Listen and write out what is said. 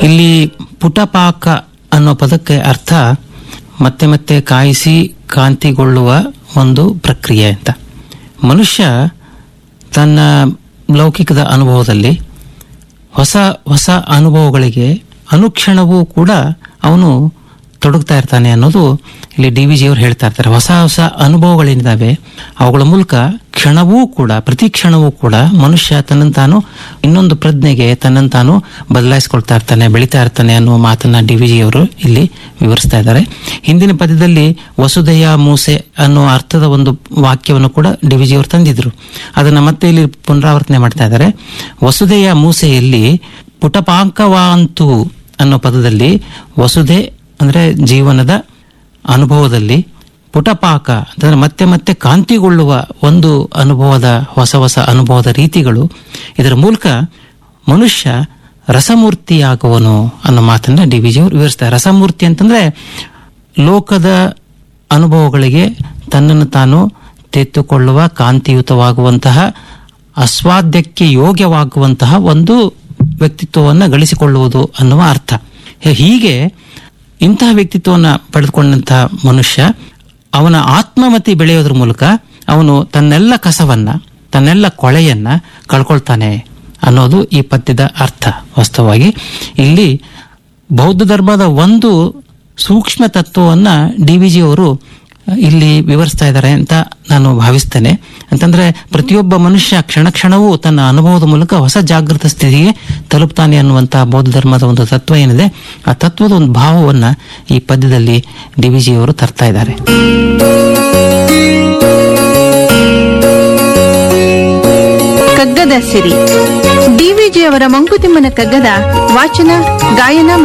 ಇಲ್ಲಿ ಪುಟಪಾಕ ಅನ್ನೋ ಪದಕ್ಕೆ ಅರ್ಥ ಮತ್ತೆ ಮತ್ತೆ ಕಾಯಿಸಿ ಕಾಂತಿಗೊಳ್ಳುವ ಒಂದು ಪ್ರಕ್ರಿಯೆ ಅಂತ ಮನುಷ್ಯ ತನ್ನ ಲೌಕಿಕದ ಅನುಭವದಲ್ಲಿ ಹೊಸ ಹೊಸ ಅನುಭವಗಳಿಗೆ ಅನುಕ್ಷಣವೂ ಕೂಡ ಅವನು ತೊಡಗ್ತಾ ಇರ್ತಾನೆ ಅನ್ನೋದು ಇಲ್ಲಿ ಡಿ ವಿ ಜಿಯವರು ಹೇಳ್ತಾ ಇರ್ತಾರೆ ಹೊಸ ಹೊಸ ಅನುಭವಗಳೇನಿದಾವೆ ಅವುಗಳ ಮೂಲಕ ಕ್ಷಣವೂ ಕೂಡ ಪ್ರತಿ ಕ್ಷಣವೂ ಕೂಡ ಮನುಷ್ಯ ತನ್ನನ್ನು ತಾನು ಇನ್ನೊಂದು ಪ್ರಜ್ಞೆಗೆ ತನ್ನನ್ನು ತಾನು ಬದಲಾಯಿಸ್ಕೊಳ್ತಾ ಇರ್ತಾನೆ ಬೆಳೀತಾ ಇರ್ತಾನೆ ಅನ್ನುವ ಮಾತನ್ನ ಡಿ ವಿ ಜಿಯವರು ಇಲ್ಲಿ ವಿವರಿಸ್ತಾ ಇದ್ದಾರೆ ಹಿಂದಿನ ಪದ್ಯದಲ್ಲಿ ವಸುದೆಯ ಮೂಸೆ ಅನ್ನೋ ಅರ್ಥದ ಒಂದು ವಾಕ್ಯವನ್ನು ಕೂಡ ಡಿ ವಿ ಜಿಯವರು ತಂದಿದ್ರು ಅದನ್ನ ಮತ್ತೆ ಇಲ್ಲಿ ಪುನರಾವರ್ತನೆ ಮಾಡ್ತಾ ಇದ್ದಾರೆ ವಸುದೆಯ ಮೂಸೆಯಲ್ಲಿ ಪುಟಪಾಂಕವಾಂತು ಅನ್ನೋ ಪದದಲ್ಲಿ ವಸುಧೆ ಅಂದ್ರೆ ಜೀವನದ ಅನುಭವದಲ್ಲಿ ಪುಟಪಾಕ ಅಂತಂದ್ರೆ ಮತ್ತೆ ಮತ್ತೆ ಕಾಂತಿಗೊಳ್ಳುವ ಒಂದು ಅನುಭವದ ಹೊಸ ಹೊಸ ಅನುಭವದ ರೀತಿಗಳು ಇದರ ಮೂಲಕ ಮನುಷ್ಯ ರಸಮೂರ್ತಿಯಾಗುವನು ಅನ್ನೋ ಮಾತನ್ನ ಡಿ ವಿ ಜಿಯವರು ವಿವರಿಸ್ತಾರೆ ರಸಮೂರ್ತಿ ಅಂತಂದ್ರೆ ಲೋಕದ ಅನುಭವಗಳಿಗೆ ತನ್ನನ್ನು ತಾನು ತೆತ್ತುಕೊಳ್ಳುವ ಕಾಂತಿಯುತವಾಗುವಂತಹ ಅಸ್ವಾದ್ಯಕ್ಕೆ ಯೋಗ್ಯವಾಗುವಂತಹ ಒಂದು ವ್ಯಕ್ತಿತ್ವವನ್ನು ಗಳಿಸಿಕೊಳ್ಳುವುದು ಅನ್ನುವ ಅರ್ಥ ಹೇ- ಹೀಗೆ ಇಂತಹ ವ್ಯಕ್ತಿತ್ವವನ್ನು ಪಡೆದುಕೊಂಡಂತಹ ಮನುಷ್ಯ ಅವನ ಆತ್ಮಮತಿ ಬೆಳೆಯೋದ್ರ ಮೂಲಕ ಅವನು ತನ್ನೆಲ್ಲ ಕಸವನ್ನ ತನ್ನೆಲ್ಲ ಕೊಳೆಯನ್ನ ಕಳ್ಕೊಳ್ತಾನೆ ಅನ್ನೋದು ಈ ಪದ್ಯದ ಅರ್ಥ ವಾಸ್ತವವಾಗಿ ಇಲ್ಲಿ ಬೌದ್ಧ ಧರ್ಮದ ಒಂದು ಸೂಕ್ಷ್ಮ ತತ್ವವನ್ನ ಡಿ ವಿ ಜಿ ಅವರು ಇಲ್ಲಿ ವಿವರಿಸ್ತಾ ಇದ್ದಾರೆ ಅಂತ ನಾನು ಭಾವಿಸ್ತೇನೆ ಅಂತಂದ್ರೆ ಪ್ರತಿಯೊಬ್ಬ ಮನುಷ್ಯ ಕ್ಷಣ ಕ್ಷಣವೂ ತನ್ನ ಅನುಭವದ ಮೂಲಕ ಹೊಸ ಜಾಗೃತ ಸ್ಥಿತಿಗೆ ತಲುಪ್ತಾನೆ ಅನ್ನುವಂತಹ ಬೌದ್ಧ ಧರ್ಮದ ಒಂದು ತತ್ವ ಏನಿದೆ ಆ ತತ್ವದ ಒಂದು ಭಾವವನ್ನ ಈ ಪದ್ಯದಲ್ಲಿ ಡಿ ವಿ ಜಿ ಅವರು ತರ್ತಾ ಇದ್ದಾರೆ ಕಗ್ಗದ ಸಿರಿ ಡಿವಿಜಿ ಅವರ ಮಂಕುತಿಮ್ಮನ ಕಗ್ಗದ ವಾಚನ ಗಾಯನ